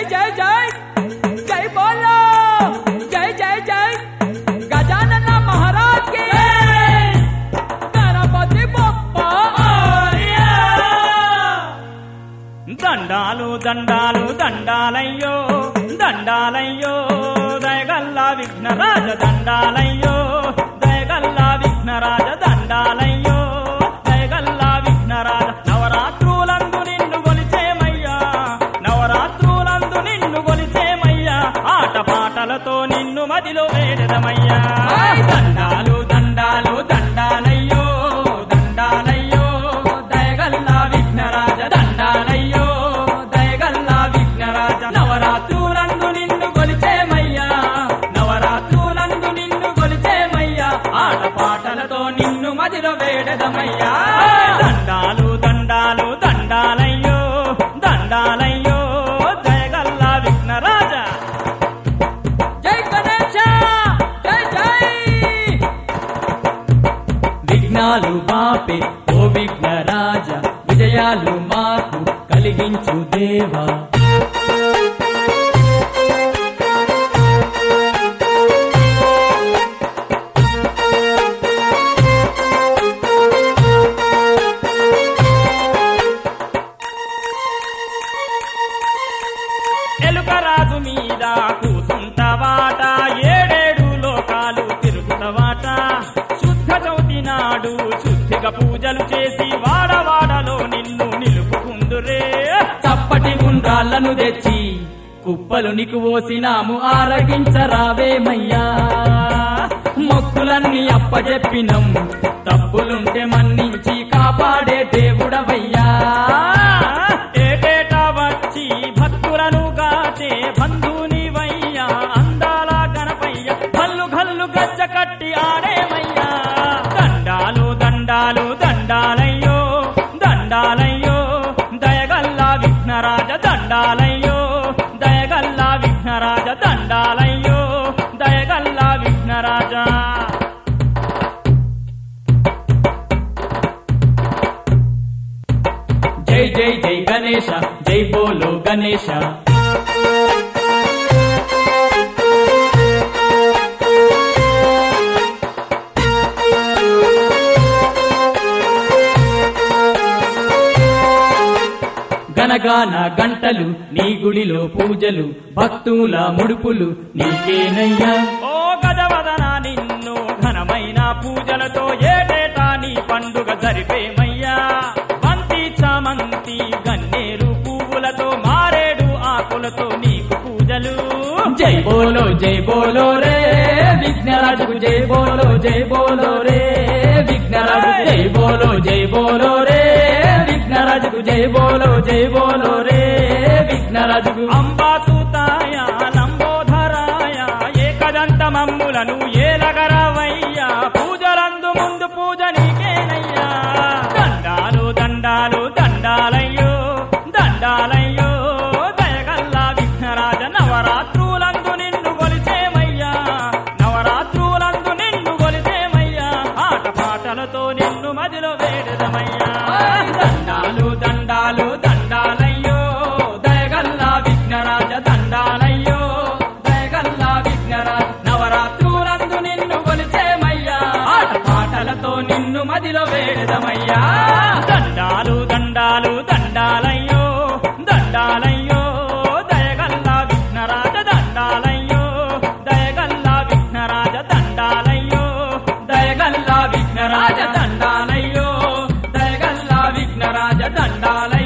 జై జై జై బోలో జై జై జై గజానన మహారాజ్ కి గణపతి బొప్ప దండాలు దండాలు దండాలయ్యో దండాలయ్యో దయగల్లా విఘ్నరాజ దండాలయ్యో దయగల్లా విఘ్నరాజ దండాలయ్యో దయగల్లా విఘ్నరాజ నవరాత్రులందు నిన్ను కొలిచేమయ్యా నవరాత్రులందు నిన్ను కొలిచేమయ్యా ఆట పాటలతో నిన్ను మదిలో వేడదమయ్యా దండాలు దండాలు దండాలయ్యో దండాలయ్యో దయగల్లా విఘ్నరాజ దండాలయ్యో దయగల్లా విఘ్నరాజ నవరాత్రులందు నిన్ను కొలిచేమయ్యా నవరాత్రులందు నిన్ను కొలిచేమయ్యా ఆట పాటలతో నిన్ను మదిలో వేడదమయ్యా దండాలు దండాలు దండాలయ్యో దండాలయ్యో దయగల్లా విఘ్నరాజ జై గణేశ జై జై విఘ్నాలు మాపే ఓ విఘ్నరాజ విజయాలు మాకు కలిగించు దేవా ఎలుకరాజు మీద కూసుంటవాట ఏడేడు లోకాలు తిరుగుతవాట శుద్ధ చవితి నాడు శుద్ధిగా పూజలు చేసి వాడవాడలో నిన్ను నిలుపుకుందురే చప్పటి గుండ్రాలను తెచ్చి కుప్పలు నీకు ఓసినాము ఆరగించరావేమయ్యా మొక్కులన్నీ అప్పజెప్పినం తప్పులుంటే మన్నించి కాపాడే దేవుడవయ్యా ఏటేటా వచ్చి భక్తులను గాచే బంధునివయ్యా అందాల గణపయ్య గల్లు గల్లు గజ్జ కట్టి ఆడేమయ్యా దండాలు దండాలు దండాలయ్యో దండాలయ్యో దయగల్లా విఘ్నరాజ దండాలయ్యో దయగల్లా విఘ్నరాజ దండాలయ్యో దయగల్లా విఘ్నరాజా జై జై జై గణేశ జై బోలో గణేశ గనగాన గంటలు నీ గుడిలో పూజలు భక్తుల ముడుపులు నీకేనయ్యా ఓ గజవదన నిన్ను ఘనమైన పూజలతో ఏటేటా నీ పండుగ జరిపేమయ్యా బంతి చామంతి గన్నేరు పువ్వులతో మారేడు ఆకులతో నీకు పూజలు జై బోలో జై బోలో రే విఘ్నరాజుకు జై బోలో జై బోలో రే విఘ్నరాజు జై బోలో జై బోలో రే విఘ్నరాజుకు జై బోలో జై బోలో రే విఘ్నరాజుకు అంబాసుతాయ లంబోధరాయ ఏకదంత మమ్ములను ఏలగరవయ్యా పూజలందు ముందు పూజ నీకేనయ్యా దండాలు దండాలు దండాలయ్యో దండాలయ్యో దయగల్లా విఘ్నరాజ నవరాత్రులందు నిన్ను కొలిచేమయ్యా నవరాత్రులందు నిన్ను కొలిచేమయ్యా ఆట పాటలతో నిన్ను మదిలో వేడదమయ్యా దండాలు దండాలు దండాలయ్యో దయగల్లా విఘ్నరాజ దండాలయ్యో దయగల్లా విఘ్నరాజ నవరాత్రులందు నిన్ను కొలిచేమయ్యా ఆట పాటలతో నిన్ను మదిలో వేడదమయ్యా దండాలు దండాలు దండాలయ్యో దండాలయ్యో దయగల్లా విఘ్నరాజ దండాలయ్యో దయగల్లా విఘ్నరాజ దండాలయ్యో దయగల్లా విఘ్నరాజ దండాలయ్యో దయగల్లా విఘ్నరాజ దండాలయ్యో